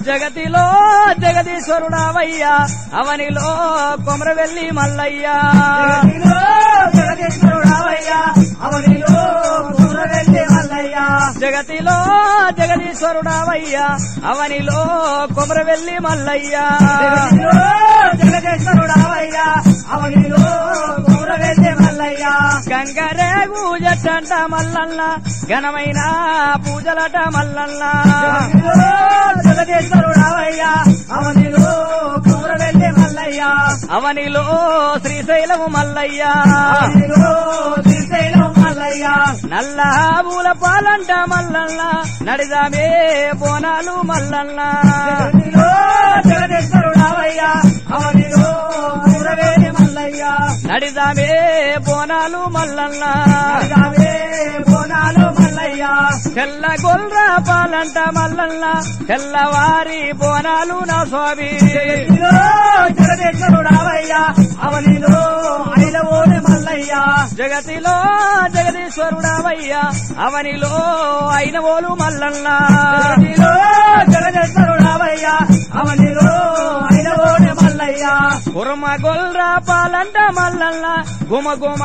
జగతిలో జగదీశ్వరుడావయ్యా అవనిలో కొమరవెల్లి మల్లయ్యా జగతిలో జగదీశ్వరుడావయ్యా అవనిలో కుమరవెల్లి మల్లయ్యా జగతిలో జగదీశ్వరుడావయ్యా అవనిలో కొమరవెల్లి మల్లయ్యా జగతిలో జగదీశ్వరుడావయ్యా అవనిలో కుమరవెల్లి మల్లయ్యా గంగరేగు జట్టంట మల్లన్న ఘనమైన పూజలట మల్లన్న జగతిలో జగదీశ్వరుడావయ్యా అవనిలో కుమరవెల్లి మల్లయ్యా అవనిలో శ్రీశైలము మల్లయ్యా అవనిలో శ్రీశైలం మల్లయ్యా నల్ల పూల పాలంట మల్లన్న నడిదామే బోనాలు మల్లన్న జగతిలో జగదీశ్వరుడావయ్యా అవనిలో కుమరవెల్లి మల్లయ్యా నడిదామే బోనాలు మల్లన్న రావే బోనాలు మల్లయ్యా తెల్ల గొల్ర పాలంట మల్లన్న తెల్లవారి బోనాలు నా స్వామి జగతిలో జగదీశ్వరుడావయ్యా అవనిలో ఐలవోని మల్లయ్యా జగతిలో జగదీశ్వరుడావయ్యా అవనిలో అయినవోలు మల్లన్న జగతిలో జగదీశ్వరుడావయ్యా అవనిలో ఐలవోని మల్లయ్యా కుర్మ గొల్ర పాలంట మల్లన్న గుమ గుమ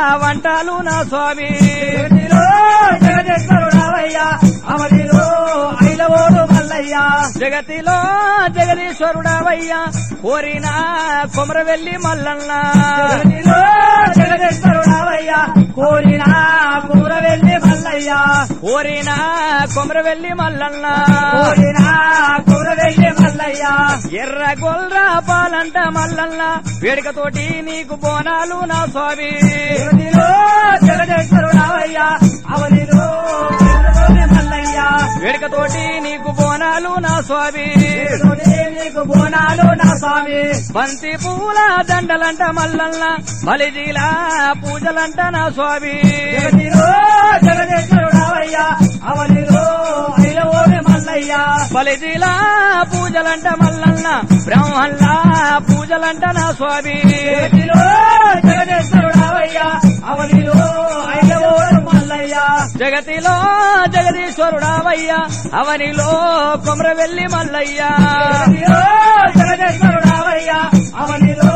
వంటలు నా స్వామి జగతిలో జగదీశ్వరుడావయ్యా అవనిలో ఐలవోడు మల్లయ్యా జగతిలో జగదీశ్వరుడావయ్యా కోరిన కొమరవెల్లి మల్లన్న జగతిలో జగదీశ్వరుడావయ్యా కోరిన కూరవెల్లి మల్లయ్యా కోరిన కొమరవెల్లి మల్లన్న కోరిన కూరవెల్లి మల్లయ్యా ఎర్ర గొల్ర పాలంట మల్లన్న వేడుకతోటి నీకు బోనాలు నా స్వామి జగతిలో జగదీశ్వరుడావయ్యా అవనిలో కూరవెల్లి మల్లయ్యా వేడుకతోటి నీకు బోనాలు నా స్వామి జగతిలోనే నీకు బోనాలు నా స్వామి బంతి పూల దండలంట మల్లన్న బలిజీల పూజలంట నా స్వామి జగతిలో జగదీశ్వరుడావయ్యా అవనిలో ఐలవోని మల్లయ్యా బలిజీల పూజలంట మల్లన్న బ్రహ్మల్ల పూజలంట నా స్వామి జగతిలో జగదీశ్వరుడావయ్యా అవనిలో ఐలవోని మల్లయ్యా జగతిలో జగదీశ్వరుడావయ్యా అవనిలో కొమరవెల్లి మల్లయ్యా జగతిలో జగదీశ్వరుడావయ్యా అవనిలో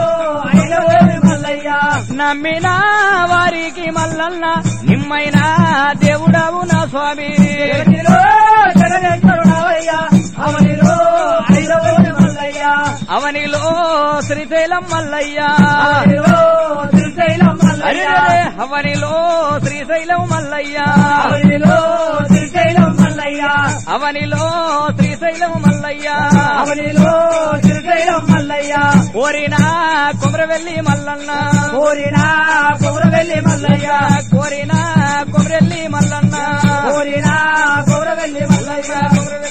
ఐలవోని మల్లయ్యా నమ్మిన వారికి మల్లన్న నిమ్మైన దేవుడవు నా స్వామి జగతిలో జగదీశ్వరుడావయ్యా అవనిలో ఐలవోని మల్లయ్యా అవనిలో శ్రీశైలం మల్లయ్యా అవనిలో శ్రీశైలం మల్లయ్యా అరే అవనిలో శ్రీశైలం మల్లయ్యా అవనిలో శ్రీశైలం మల్లయ్యా అవనిలో శ్రీశైలం మల్లయ్యా అవనిలో శ్రీశైలం మల్లయ్యా కోరిన కొమరవెల్లి మల్లన్న కోరిన పౌరవెల్లి మల్లయ్యా కోరిన కొమరెల్లి మల్లన్న కోరిన పౌరవెల్లి మల్లయ్యా కొమరవెల్లి